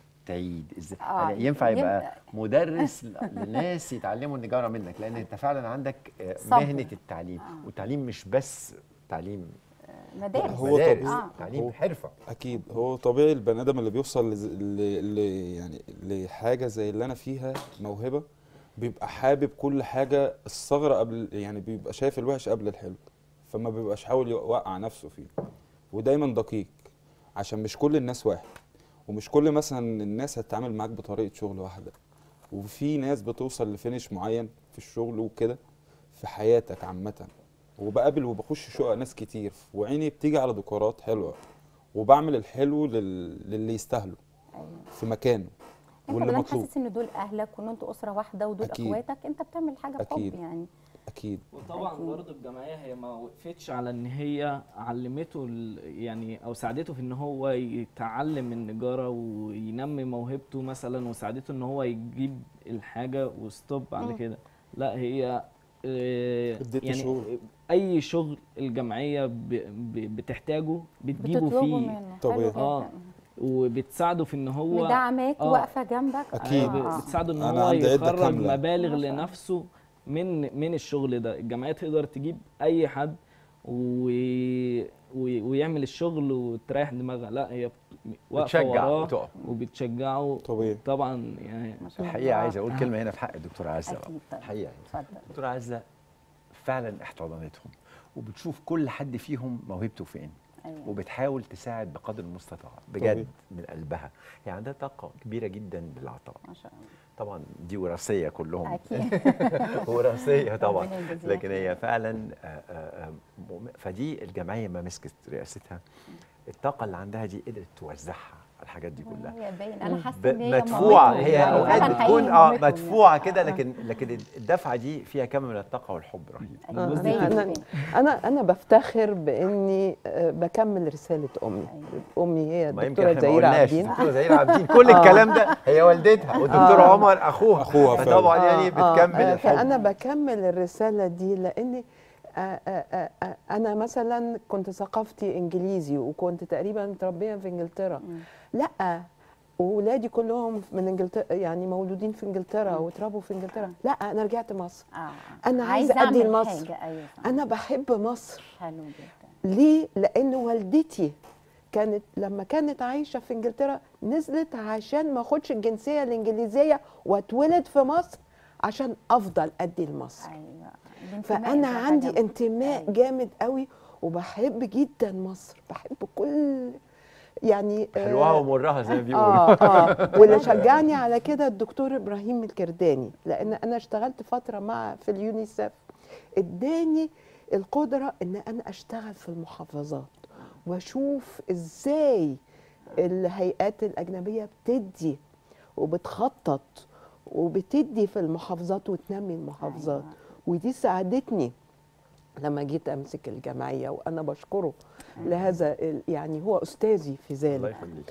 تعيد ازاي آه، يعني ينفع يبقى يبقى- مدرس ل- لناس يتعلموا النجاره منك لان انت فعلا عندك آه، صبر. مهنه التعليم آه. والتعليم مش بس تعليم مدارس هو مدارس طبيعي. آه. تعليم هو- حرفه اكيد هو طبيعي البني ادم اللي بيوصل لز... ل... ل... يعني لحاجه زي اللي انا فيها موهبه بيبقى حابب كل حاجه الثغره قبل يعني بيبقى شايف الوحش قبل الحلو فما بيبقاش حاول يوقع نفسه فيه ودايما دقيق عشان مش كل الناس واحد ومش كل مثلا الناس هتتعامل معاك بطريقه شغل واحده وفي ناس بتوصل لفينش معين في الشغل وكده في حياتك عامه وبقابل وبخش شقق ناس كتير وعيني بتيجي على ديكورات حلوه وبعمل الحلو لل... للي يستاهله ايوه في مكانه انت واللي بدل مطلوب حاسس ان دول اهلك وان انتوا اسره واحده ودول أكيد. اخواتك انت بتعمل حاجه بحب أكيد. يعني اكيد وطبعا أكيد. برضه الجمعيه هي ما وقفتش على ان هي علمته ال- يعني او ساعدته في ان هو يتعلم النجاره وينمي موهبته مثلا وساعدته ان هو يجيب الحاجه وستوب مم. على كده لا هي آه، اديته يعني شغل. اي شغل الجمعيه ب- ب- بتحتاجه بتجيبه بتطلبوا فيه منه طبيعي. حلو جدا آه. وبتساعده في ان هو مدعماك آه. واقفه جنبك أكيد. آه، آه. بتساعده ان أنا هو عندي عدة يخرج كاملة. مبالغ ما شاء الله. لنفسه من من الشغل ده الجمعيه تقدر تجيب اي حد و... و... ويعمل الشغل وتريح دماغها لا هي بت- واقفه بتشجع وراه وتقف وبتشجعه طبيعي طبعا يعني ما شاء الحقيقه الله. عايز اقول كلمه هنا في حق الدكتوره عزه بقى. اكيد طبعا الحقيقه اتفضل الدكتوره عزه فعلا احتضنتهم وبتشوف كل حد فيهم موهبته فين ايوه وبتحاول تساعد بقدر المستطاع طبيعي. بجد من قلبها هي عندها طاقه كبيره جدا للعطاء ما شاء الله طبعا دي وراثيه كلهم اكيد وراثيه طبعا ربنا يجازيها لكن خير. هي فعلا آه، آه، آه، مؤمن- فدي الجمعيه ما مسكت رئاستها الطاقه اللي عندها دي قدرت توزعها على الحاجات دي كلها هي باين انا حاسه ب- ان هي مدفوعه مامتهم هي يعني اوقات فعلاً بتكون حقيقي اه مامتهم مدفوعه يعني. كده آه. لكن لكن الدفعه دي فيها كم من الطاقه والحب رهيب أكيد. آه، الجزء باين أنا, باين. أنا, أنا بفتخر بإني آه، بكمل رسالة أمي أيوة. أمي هي ما يمكن الدكتورة احنا ما زهيرة قلناش عابدين الدكتوره زهيره عابدين كل آه. الكلام ده هي والدتها والدكتور آه. عمر اخوها أخوها فعلا. فطبعا يعني آه، بتكمل آه، الحب فأنا بكمل الرسالة دي لأني آه، آه، آه، آه، أنا مثلا كنت ثقافتي إنجليزي وكنت تقريبا متربية في إنجلترا مم. لا وولادي كلهم من انجلترا يعني مولودين في انجلترا واتربوا في انجلترا لا انا رجعت مصر اه أنا عايزة أدي أعمل لمصر. حاجة. ايوه صح. انا بحب مصر حلو جدا ليه لان والدتي كانت لما كانت عايشه في انجلترا نزلت عشان ما اخدش الجنسيه الانجليزيه واتولد في مصر عشان افضل ادي لمصر ايوه الانتماء فانا ده عندي حاجة- انتماء أيوة. جامد قوي وبحب جدا مصر بحب كل يعني آه، حلوها ومرها زي ما بيقولوا اه اه واللي شجعني على كده الدكتور ابراهيم الكرداني لان انا اشتغلت فتره مع في اليونيسف اداني القدره ان انا اشتغل في المحافظات واشوف ازاي الهيئات الاجنبيه بتدي وبتخطط وبتدي في المحافظات وتنمي المحافظات أيوة. ودي ساعدتني لما جيت امسك الجمعيه وانا بشكره لهذا ال- يعني هو استاذي في الله ذلك يخليك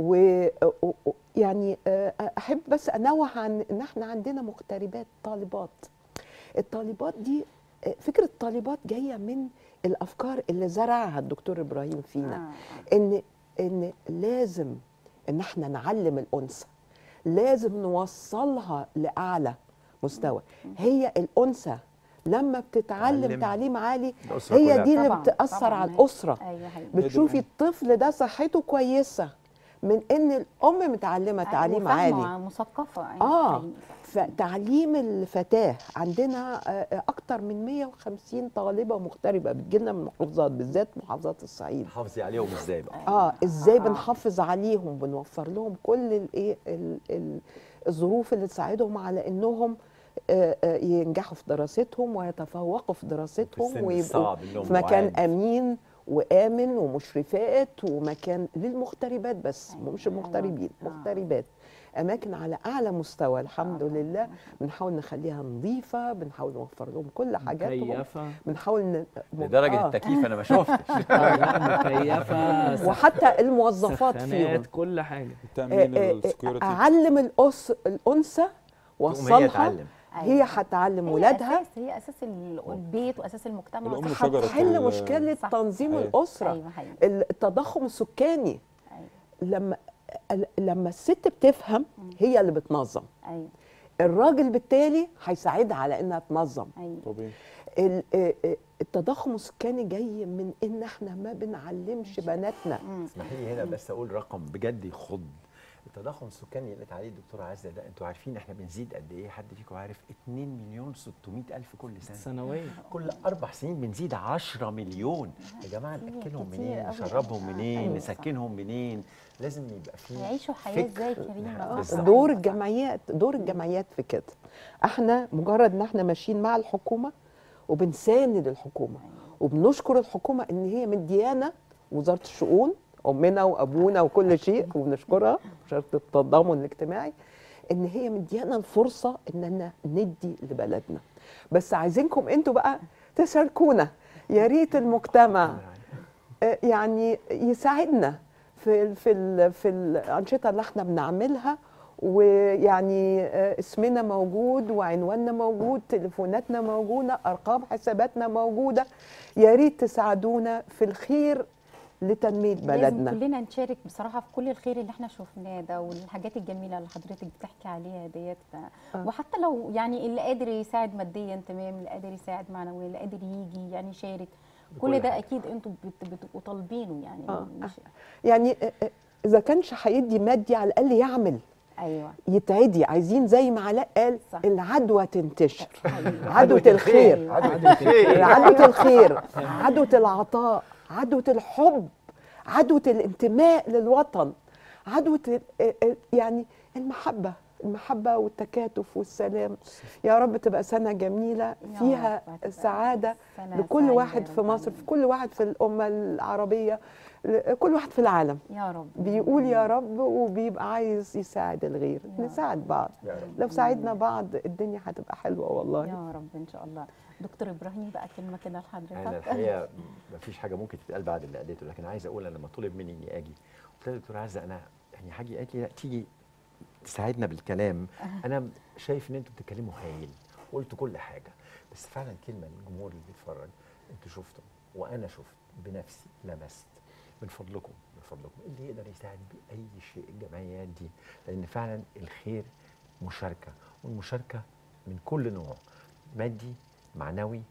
ويعني احب بس انوه عن ان احنا عندنا مغتربات طالبات الطالبات دي آه، فكره الطالبات جايه من الافكار اللي زرعها الدكتور ابراهيم فينا آه. ان ان لازم ان احنا نعلم الانثى لازم نوصلها لاعلى مستوى هي الانثى لما بتتعلم تعلم تعليم عالي الأسرة هي كلها. دي اللي طبعاً، بتاثر طبعاً. على الاسره ايوه حقيقي. بتشوفي الطفل ده صحته كويسه من ان الام متعلمه تعليم وفاهمة عالي مثقفه يعني آه. حقيقي. فتعليم الفتاه عندنا آه، اكتر من 150 طالبه مغتربه بتجيلنا من محافظات بالذات محافظات الصعيد حافظي عليهم ازاي بقى اه ازاي آه. بنحافظ عليهم بنوفر لهم كل الايه ال- ال- الظروف اللي تساعدهم على انهم آه، آه، ينجحوا في دراستهم ويتفوقوا في في دراستهم السن ويبقوا الصعب اللي هم في مكان بعاد. امين وامن ومشرفات ومكان للمغتربات بس أيوة، مش أيوة. المغتربين آه. مغتربات اماكن على اعلى مستوى الحمد آه، طبعاً. لله بنحاول نخليها نظيفه بنحاول نوفر لهم كل حاجاتهم مكيفه بنحاول ن... لدرجه آه. التكييف انا ما شفتش آه، لا مكيفه وحتى الموظفات فيهم سخانات كل حاجه تامين آه، آه، آه، السكيورتي اعلم الأس الانثى تقوم هي وصلها تعلم هي أيوة. هتعلم هي ولادها أساس هي اساس ال- البيت واساس المجتمع الأم صح. شجرة هتحل ال- مشكله صح. تنظيم أيوة. الاسره ايوه حقيقي التضخم السكاني ايوه لما لما الست بتفهم هي اللي بتنظم ايوه الراجل بالتالي هيساعدها على انها تنظم ايوه طبيعي ال- آه، آه، التضخم السكاني جاي من ان احنا ما بنعلمش بناتنا مم. اسمحي لي هنا بس اقول رقم بجد يخض التضخم السكاني اللي قالت عليه الدكتوره عزه ده انتوا عارفين احنا بنزيد قد ايه حد فيكم عارف 2 مليون 600 الف كل سنه سنويه كل اربع سنين بنزيد 10 مليون يا جماعه كتير- ناكلهم كتير منين أوي. نشربهم آه، منين أيوة صح. نسكنهم منين لازم يبقى في هيعيشوا حياه فكر. ازاي كريمه آه، صح. بالظبط. دور أيوة صح. الجمعيات دور الجمعيات في كده احنا مجرد ان احنا ماشيين مع الحكومه وبنساند الحكومه وبنشكر الحكومه ان هي مديانا وزاره الشؤون امنا وابونا وكل شيء وبنشكرها وزاره التضامن الاجتماعي ان هي مديانا الفرصه اننا ندي لبلدنا بس عايزينكم انتوا بقى تشاركونا يا ريت المجتمع آه، يعني يساعدنا في ال في ال في الانشطه اللي احنا بنعملها ويعني آه، اسمنا موجود وعنواننا موجود تليفوناتنا موجوده ارقام حساباتنا موجوده يا ريت تساعدونا في الخير لتنميه لازم بلدنا كلنا نشارك بصراحه في كل الخير اللي احنا شفناه ده والحاجات الجميله اللي حضرتك بتحكي عليها ديت ف- آه. وحتى لو يعني اللي قادر يساعد ماديا تمام اللي قادر يساعد معنويا اللي قادر يجي يعني يشارك كل بكل ده حاجة. اكيد انتوا بت- بتبقوا طالبينه يعني آه. مش يعني آه، آه، اذا كانش هيدي مادي على الاقل يعمل ايوه يتعدي عايزين زي ما علاء قال صح. العدوى تنتشر أيوة. عدوى الخير عدوة الخير عدوة الخير عدوة العطاء عدوة الحب عدوة الانتماء للوطن عدوة ال- ال- يعني المحبة المحبة والتكاتف والسلام يا رب تبقى سنة جميلة يا فيها رب هتبقى سعادة سنة لكل سعيدة واحد يا في رب مصر في العالمين. كل واحد في الأمة العربية ل- كل واحد في العالم يا رب بيقول يا رب وبيبقى عايز يساعد الغير يا نساعد بعض يا رب. لو ساعدنا بعض الدنيا هتبقى حلوة والله يا رب ان شاء الله دكتور ابراهيم بقى كلمه كده انا لحضرتك الحقيقه ما فيش حاجه ممكن تتقال بعد اللي قالته لكن عايز اقول انا لما طلب مني اني اجي قلت لها دكتور عزه انا يعني هاجي قالت لي لا تيجي تساعدنا بالكلام انا شايف ان انتوا بتتكلموا هايل قلتوا كل حاجه بس فعلا كلمه للجمهور اللي بيتفرج انتوا شفتم وانا شفت بنفسي لمست من فضلكم من فضلكم اللي يقدر يساعد باي شيء الجمعيات دي لان فعلا الخير مشاركه والمشاركه من كل نوع مادي معنوي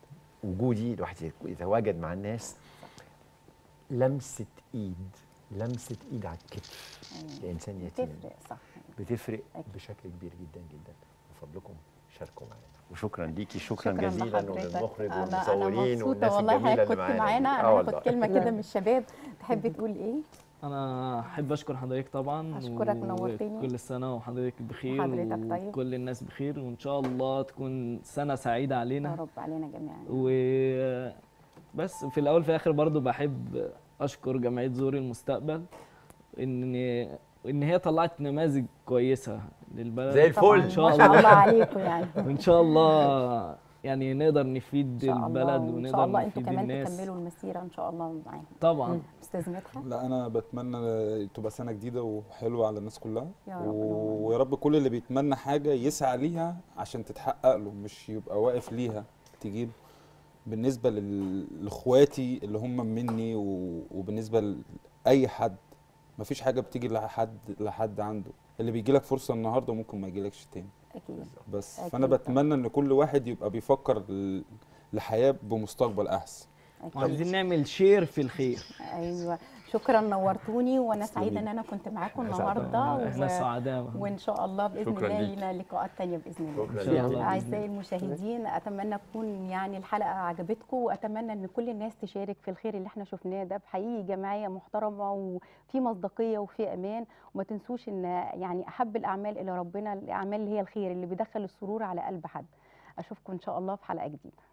وجودي الواحد يتواجد مع الناس لمسه ايد لمسه ايد على الكتف لانسان يتيم تفرق صح بتفرق أكيد. بشكل كبير جدا جدا من فضلكم شاركوا معانا وشكرا ليكي شكرا, شكرا جزيلا لحضرتك. وللمخرج انا انا والمصورين مبسوطه والناس والله الجميله حضرتك اللي كنت معانا معانا دي. انا آه هاخد والله. كلمه كده من الشباب تحب تقول ايه انا احب اشكر حضرتك طبعا أشكرك، نورتني. كل سنه وحضرتك بخير وحضرتك طيب. وكل الناس بخير وان شاء الله تكون سنه سعيده يا علينا رب علينا جميعا و بس في الاول في الاخر برضو بحب اشكر جمعيه زوري المستقبل ان ان هي طلعت نماذج كويسه للبلد زي الفل. طبعاً، ان شاء ما شاء الله الله عليكم يعني وان شاء الله يعني نقدر نفيد ان شاء الله البلد وان شاء ونقدر الله انتوا نفيد كمان الناس تكملوا المسيره ان شاء الله معاهم طبعا استاذ مدحت لا انا بتمنى تبقى سنه جديده وحلوه على الناس كلها يا رب، و- ويا رب كل اللي بيتمنى حاجه يسعى ليها عشان تتحقق له مش يبقى واقف ليها تجيب بالنسبه لل- لاخواتي اللي هم مني و- وبالنسبه لاي حد مفيش حاجه بتيجي لحد لحد عنده اللي بيجي لك فرصه النهارده ممكن ما يجيلكش تاني اكيد بس أكيد فانا طبعاً. بتمنى ان كل واحد يبقى بيفكر ل- لحياه بمستقبل احسن اكيد وعايزين نعمل شير في الخير ايوه شكرا نورتوني وانا تسلمي. سعيده ان انا كنت معاكم إحنا سعداء. النهارده احنا و... سعداء وان شاء الله باذن شكراً الله ليكي. لنا لقاءات تانية باذن الله شكراً إن شاء ليكي. الله. أعزائي المشاهدين أتمنى تكون يعني الحلقة عجبتكم وأتمنى إن كل الناس تشارك في الخير اللي احنا شفناه ده بحقيقي جمعية محترمة وفي مصداقية وفي أمان وما تنسوش إن يعني أحب الأعمال إلى ربنا الأعمال اللي هي الخير اللي بيدخل السرور على قلب حد أشوفكم إن شاء الله في حلقة جديدة